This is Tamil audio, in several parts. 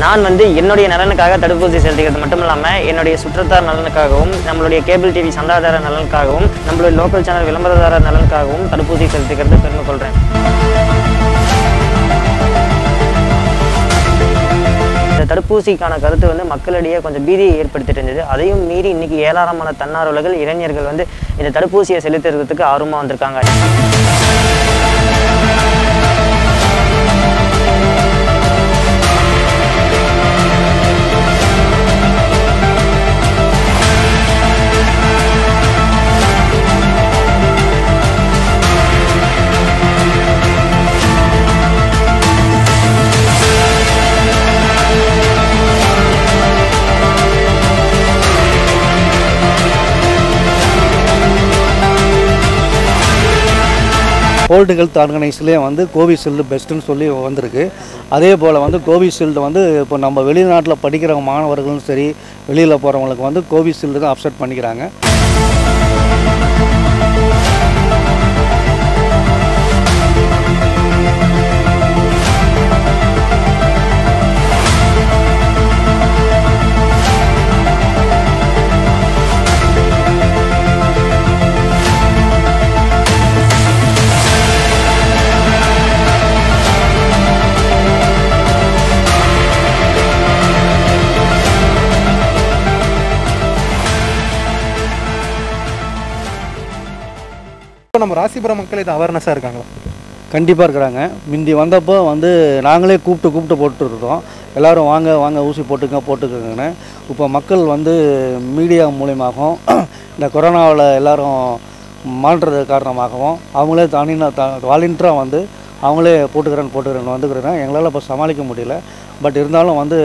நான் வந்து என்னுடைய நலனுக்காக தடுப்பூசி செலுத்திக்கிறது மட்டும் இல்லாமல் என்னுடைய சுற்றத்தார் நலனுக்காகவும் நம்மளுடைய கேபிள் டிவி சந்தாதார நலனுக்காகவும் நம்மளுடைய லோக்கல் சேனல் விளம்பரதார நலனுக்காகவும் தடுப்பூசி செலுத்திக்கிறது பெருமை கொள்கிறேன் இந்த தடுப்பூசிக்கான கருத்து வந்து மக்களிடையே கொஞ்சம் பீதியை ஏற்படுத்திட்டு இருந்தது அதையும் மீறி இன்னைக்கு ஏராளமான தன்னார்வலர்கள் இளைஞர்கள் வந்து இந்த தடுப்பூசியை செலுத்துறதுக்கு ஆர்வமாக வந்திருக்காங்க வேர்ல்டு ஹெல்த் ஆர்கனைஸ்லேயே வந்து கோவிஷீல்டு பெஸ்ட்டுன்னு சொல்லி வந்திருக்கு அதே போல் வந்து கோவிஷீல்டு வந்து இப்போ நம்ம வெளிநாட்டில் படிக்கிற மாணவர்களும் சரி வெளியில் போகிறவங்களுக்கு வந்து கோவிஷீல்டு தான் அப்செட் பண்ணிக்கிறாங்க இப்போ நம்ம ராசிபுரம் மக்கள் இது அவேர்னஸாக இருக்காங்களா கண்டிப்பாக இருக்கிறாங்க முந்தி வந்தப்போ வந்து நாங்களே கூப்பிட்டு கூப்பிட்டு போட்டுருந்தோம் எல்லாரும் வாங்க வாங்க ஊசி போட்டுக்க போட்டுக்கங்கன்னு இப்போ மக்கள் வந்து மீடியா மூலியமாகவும் இந்த கொரோனாவில் எல்லாரும் மாண்டுறது காரணமாகவும் அவங்களே தனினா த வாலண்டியராக வந்து அவங்களே போட்டுக்கிறேன்னு போட்டுக்கிறேன்னு வந்துக்கிறேன் எங்களால் இப்போ சமாளிக்க முடியல பட் இருந்தாலும் வந்து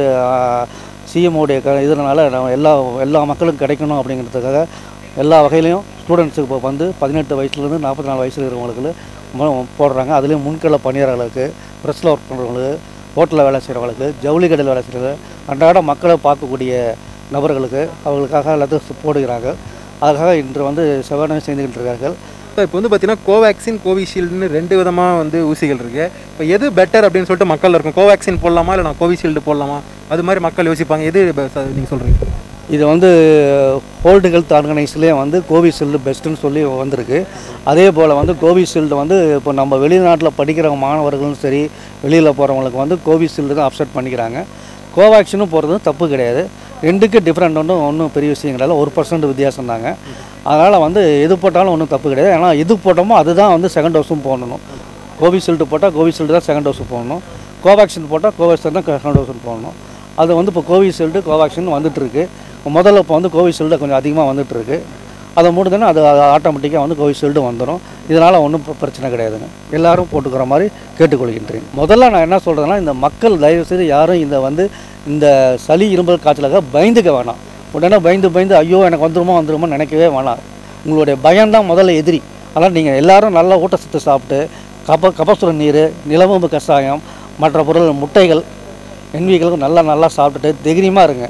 சிஎம்ஓடைய க இதனால நம்ம எல்லா எல்லா மக்களுக்கும் கிடைக்கணும் அப்படிங்கிறதுக்காக எல்லா வகையிலையும் ஸ்டூடெண்ட்ஸுக்கு இப்போ வந்து பதினெட்டு வயசுலேருந்து நாற்பத்தி நாலு வயசில் இருக்கிறவங்களுக்கு மு- போடுறாங்க அதுலேயும் முன்கள பணியாளர்களுக்கு ப்ரெஸ்ஸில் ஒர்க் பண்ணுறவங்களுக்கு ஹோட்டலில் வேலை செய்கிறவங்களுக்கு ஜவுளி கடையில் வேலை செய்கிறவங்க அன்றாட மக்களை பார்க்கக்கூடிய நபர்களுக்கு அவங்களுக்காக எல்லாத்தையும் போடுகிறாங்க அதுக்காக இன்று வந்து செவனை செய்துகிட்டு இருக்கார்கள் இப்போ இப்போ வந்து பார்த்தீங்கன்னா கோவேக்சின் கோவிஷீல்டுன்னு ரெண்டு விதமாக வந்து ஊசிகள் இருக்கு இப்போ எது பெட்டர் அப்படின்னு சொல்லிட்டு மக்கள் இருக்கும் கோவேக்சின் போடலாமா இல்லை நான் கோவிஷீல்டு போடலாமா அது மாதிரி மக்கள் யோசிப்பாங்க எது நீங்கள் சொல்கிறீங்க இது வந்து வேர்ல்டு ஹெல்த் ஆர்கனைஸ்லேயே வந்து கோவிஷீல்டு பெஸ்ட்டுன்னு சொல்லி வந்திருக்கு அதே போல் வந்து கோவிஷீல்டு வந்து இப்போ நம்ம வெளிநாட்டில் படிக்கிற மாணவர்களும் சரி வெளியில் போகிறவங்களுக்கு வந்து கோவிஷீல்டு தான் அப்செட் பண்ணிக்கிறாங்க கோவேக்சினும் போடுறதும் தப்பு கிடையாது ரெண்டுக்கு டிஃப்ரெண்ட் ஒன்றும் ஒன்றும் பெரிய விஷயம் கிடையாது ஒரு பர்சன்ட் வித்தியாசம் தாங்க அதனால் வந்து எது போட்டாலும் ஒன்றும் தப்பு கிடையாது ஏன்னா எது போட்டோமோ அதுதான் வந்து செகண்ட் டோஸும் போடணும் கோவிஷீல்டு போட்டால் கோவிஷீல்டு தான் செகண்ட் டோஸு போடணும் கோவேக்சின் போட்டால் கோவேக்சின் தான் செகண்ட் டோஸும் போடணும் அது வந்து இப்போ கோவிஷீல்டு கோவேக்சின் வந்துட்டுருக்கு முதல்ல இப்போ வந்து கோவிஷீல்டு கொஞ்சம் அதிகமாக வந்துட்டுருக்கு அதை முடிஞ்சோன்னா அது ஆட்டோமேட்டிக்காக வந்து கோவிஷீல்டு வந்துடும் இதனால் ஒன்றும் பிரச்சனை கிடையாதுங்க எல்லாரும் போட்டுக்கிற மாதிரி கேட்டுக்கொள்கின்றேன் முதல்ல நான் என்ன சொல்கிறேன்னா இந்த மக்கள் தயவுசெய்து யாரும் இந்த வந்து இந்த சளி இரும்பல் காய்ச்சலுக்காக பயந்துக்க வேணாம் உடனே பயந்து பயந்து ஐயோ எனக்கு வந்துருமா வந்துருமா நினைக்கவே வேணாம் உங்களுடைய பயம்தான் முதல்ல எதிரி அதனால் நீங்கள் எல்லாரும் நல்ல ஊட்டச்சத்து சாப்பிட்டு கப கபசுர நீர் நிலவம்பு கஷாயம் மற்ற பொருள் முட்டைகள் என்விகளுக்கு நல்லா நல்லா சாப்பிட்டுட்டு தைரியமாக இருங்க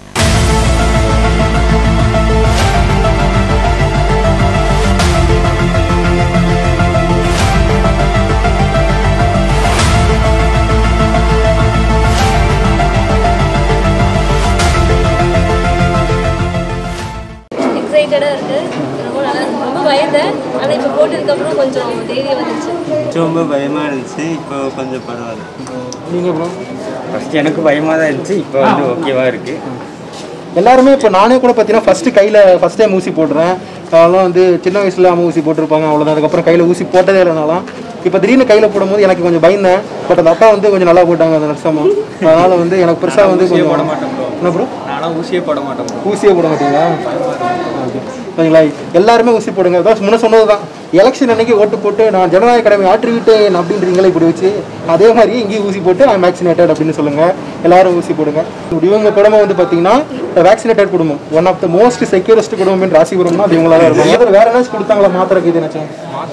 எக்ஸைட்டடாக இருக்குது ரொம்ப நல்லா ரொம்ப பயந்தேன் ஆனால் இப்போ போட்டதுக்கப்புறம் கொஞ்சம் தைரியம் வந்துச்சு ரொம்ப பயமாக இருந்துச்சு இப்போ கொஞ்சம் பரவாயில்ல நீங்கள் ப்ரோ ஃபஸ்ட் எனக்கு பயமாக தான் இருந்துச்சு இப்போ வந்து ஓகேவாக இருக்குது எல்லாருமே இப்போ நானே கூட பார்த்தீங்கன்னா ஃபஸ்ட்டு கையில் ஃபஸ்ட் டைம் ஊசி போடுறேன் அதெல்லாம் வந்து சின்ன வயசில் அம்மா ஊசி போட்டிருப்பாங்க அவ்வளோதான் அதுக்கப்புறம் கையில் ஊசி போட்டதே இல்லைனாலும் இப்போ திடீர்னு கையில் போடும்போது எனக்கு கொஞ்சம் பயந்தேன் பட் அந்த அக்கா வந்து கொஞ்சம் நல்லா போட்டாங்க அந்த நர்சம்மா அதனால் வந்து எனக்கு பெருசாக வந்து கொஞ்சம் போட மாட்டேன் bro. என்ன ப்ரோ நானும் ஊசியே போட மாட்டேன் bro. ஊசியே போட மாட்டீங்களா ஓகே சரிங்களா எல்லாருமே ஊசி போடுங்க அதான் முன்ன சொன்னது தான் எலெக்ஷன் அன்னைக்கு ஓட்டு போட்டு நான் ஜனநாயக கடமை ஆற்றிவிட்டேன் அப்படின்றீங்களே இப்படி வச்சு அதே மாதிரி இங்கேயும் ஊசி போட்டு ஐ வேக்சினேட்டட் அப்படின்னு சொல்லுங்க எல்லாரும் ஊசி போடுங்க இவங்க குடும்பம் வந்து பார்த்தீங்கன்னா வேக்சினேட்டட் குடும்பம் one of the most securest குடும்பம் என்று ராசிபுரம்னா அது இவங்களா தான் இருக்கும் வேற ஏதாச்சும் கொடுத்தாங்களா மாத்திரைக்கு இது நினைச்சேன்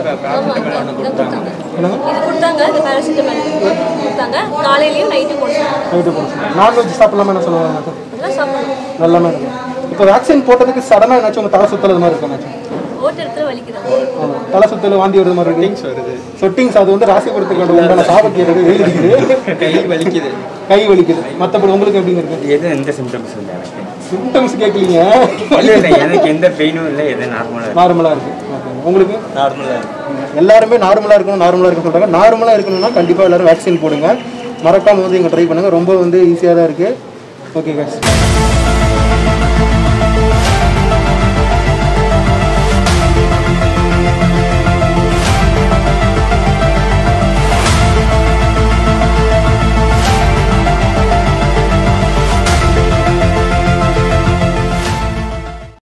என்னங்க இது கொடுத்தாங்க இந்த பேராசிட்டமல் கொடுத்தாங்க காலையிலையும் நைட்டும் கொடுத்தாங்க நைட்டு போடுங்க நான்வெஜ் சாப்பிடலாமா என்ன சொல்லுவாங்க இதெல்லாம் சாப்பிடணும் நல்லாமே இருக்கும் இப்போ வேக்சின் போட்டதுக்கு சடனாக ஏதாச்சும் உங்க தலை சுத்தல் இது மாதிரி இருக்கும் ஏதாச்சும் போட்ட இடத்துல வலிக்குது ஆமா. தலை சுத்தல் வாந்தி வருது மாதிரி இருக்கு வருது சொட்டிங்ஸ் அது வந்து ராசிபுரத்துக்கு உண்டான சாபக்கேடு வெயில் அடிக்குது கை வலிக்குது கை வலிக்குது மற்றபடி உங்களுக்கு எப்படிங்க இருக்கு எதுவும் எந்த சிம்டம்ஸ் இல்லை எனக்கு சிம்டம்ஸ் கேட்கலீங்க இல்லை இல்லை எனக்கு எந்த பெயினும் இல்லை எதுவும் நார்மலாக இருக்கு நார்மலாக இருக்கு Okay. உங்களுக்கு நார்மலாக இருக்கு எல்லாருமே நார்மலாக இருக்கணும் நார்மலாக இருக்குன்னு சொல்கிறாங்க நார்மலாக இருக்கணும்னா கண்டிப்பாக எல்லாரும் வேக்சின் போடுங்க மறக்காம வந்து இங்கே ட்ரை பண்ணுங்க ரொம்ப வந்து ஈஸியாக தான் இருக்குது ஓகே guys